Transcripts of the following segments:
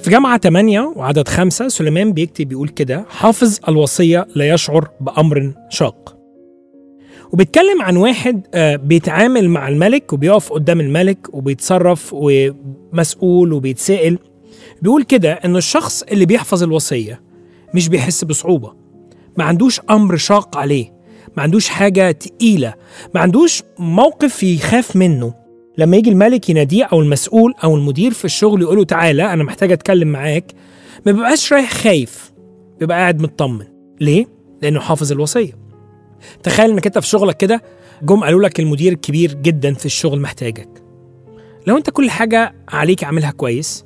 في جامعة 8 وعدد خمسة سليمان بيكتب بيقول كده حافظ الوصية لا يشعر بأمر شاق وبيتكلم عن واحد آه، بيتعامل مع الملك وبيقف قدام الملك وبيتصرف ومسؤول وبيتسأل بيقول كده إن الشخص اللي بيحفظ الوصية مش بيحس بصعوبة ما عندوش أمر شاق عليه ما عندوش حاجة تقيلة ما عندوش موقف يخاف منه لما يجي الملك يناديه أو المسؤول أو المدير في الشغل يقوله تعالى أنا محتاج أتكلم معاك ما بيبقاش رايح خايف بيبقى قاعد مطمن ليه؟ لأنه حافظ الوصية تخيل انك انت في شغلك كده جم قالوا لك المدير الكبير جدا في الشغل محتاجك لو انت كل حاجة عليك عاملها كويس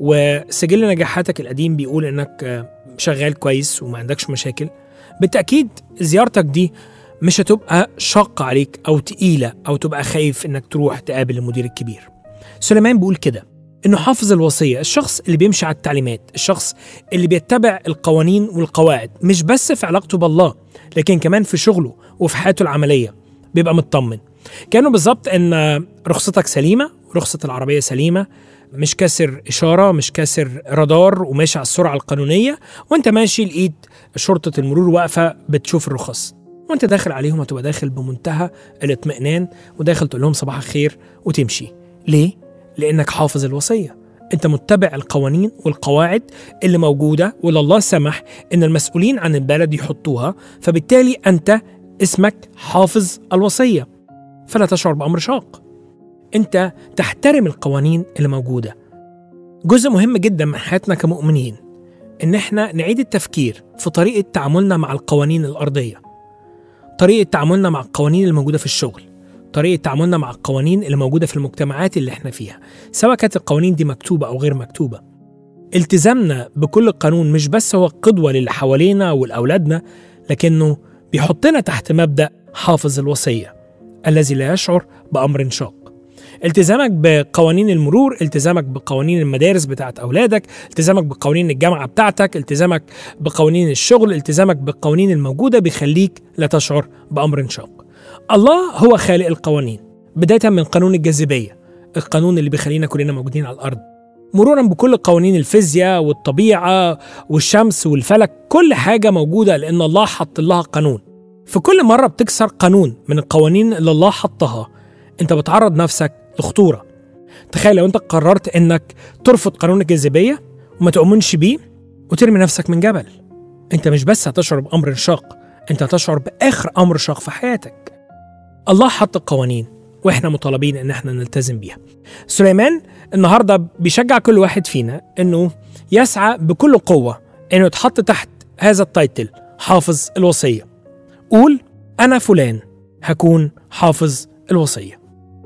وسجل نجاحاتك القديم بيقول انك آه، شغال كويس وما عندكش مشاكل بالتأكيد زيارتك دي مش هتبقى شاقة عليك أو تقيلة أو تبقى خايف إنك تروح تقابل المدير الكبير سليمان بيقول كده إنه حافظ الوصية الشخص اللي بيمشي على التعليمات الشخص اللي بيتبع القوانين والقواعد مش بس في علاقته بالله لكن كمان في شغله وفي حياته العملية بيبقى مطمن كانوا بالظبط إن رخصتك سليمة رخصة العربية سليمة مش كاسر إشارة مش كاسر رادار وماشي على السرعة القانونية وانت ماشي لقيت شرطة المرور واقفة بتشوف الرخص وانت داخل عليهم هتبقى داخل بمنتهى الاطمئنان وداخل تقول لهم صباح الخير وتمشي ليه؟ لأنك حافظ الوصية انت متبع القوانين والقواعد اللي موجودة واللي الله سمح ان المسؤولين عن البلد يحطوها فبالتالي انت اسمك حافظ الوصية فلا تشعر بأمر شاق انت تحترم القوانين اللي موجودة جزء مهم جدا من حياتنا كمؤمنين ان احنا نعيد التفكير في طريقة تعاملنا مع القوانين الأرضية طريقة تعاملنا مع القوانين الموجودة في الشغل طريقة تعاملنا مع القوانين اللي موجودة في المجتمعات اللي احنا فيها سواء كانت القوانين دي مكتوبة أو غير مكتوبة التزامنا بكل قانون مش بس هو قدوة للي حوالينا ولأولادنا لكنه بيحطنا تحت مبدأ حافظ الوصية الذي لا يشعر بأمر شاق التزامك بقوانين المرور التزامك بقوانين المدارس بتاعت أولادك التزامك بقوانين الجامعة بتاعتك التزامك بقوانين الشغل التزامك بالقوانين الموجودة بيخليك لا تشعر بأمر شاق الله هو خالق القوانين بداية من قانون الجاذبية القانون اللي بيخلينا كلنا موجودين على الأرض مرورا بكل قوانين الفيزياء والطبيعة والشمس والفلك كل حاجة موجودة لأن الله حط لها قانون في كل مرة بتكسر قانون من القوانين اللي الله حطها انت بتعرض نفسك لخطورة تخيل لو انت قررت انك ترفض قانون الجاذبية وما تؤمنش بيه وترمي نفسك من جبل انت مش بس هتشعر بأمر شاق انت هتشعر بآخر أمر شاق في حياتك الله حط القوانين واحنا مطالبين ان احنا نلتزم بيها سليمان النهارده بيشجع كل واحد فينا انه يسعى بكل قوه انه يتحط تحت هذا التايتل حافظ الوصيه قول انا فلان هكون حافظ الوصيه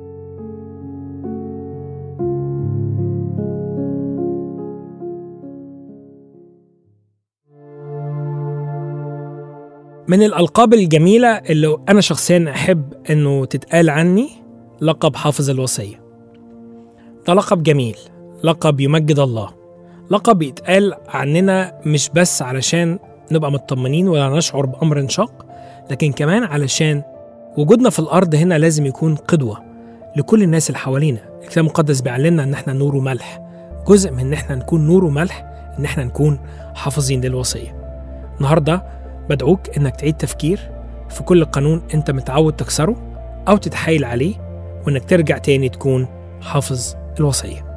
من الألقاب الجميلة اللي أنا شخصيا أحب إنه تتقال عني لقب حافظ الوصية ده لقب جميل لقب يمجد الله لقب يتقال عننا مش بس علشان نبقى مطمنين ولا نشعر بأمر شاق لكن كمان علشان وجودنا في الأرض هنا لازم يكون قدوة لكل الناس اللي حوالينا الكتاب المقدس بيعلمنا إن احنا نور وملح جزء من إن احنا نكون نور وملح إن احنا نكون حافظين للوصية النهارده بدعوك انك تعيد تفكير في كل قانون انت متعود تكسره او تتحايل عليه وانك ترجع تاني تكون حافظ الوصيه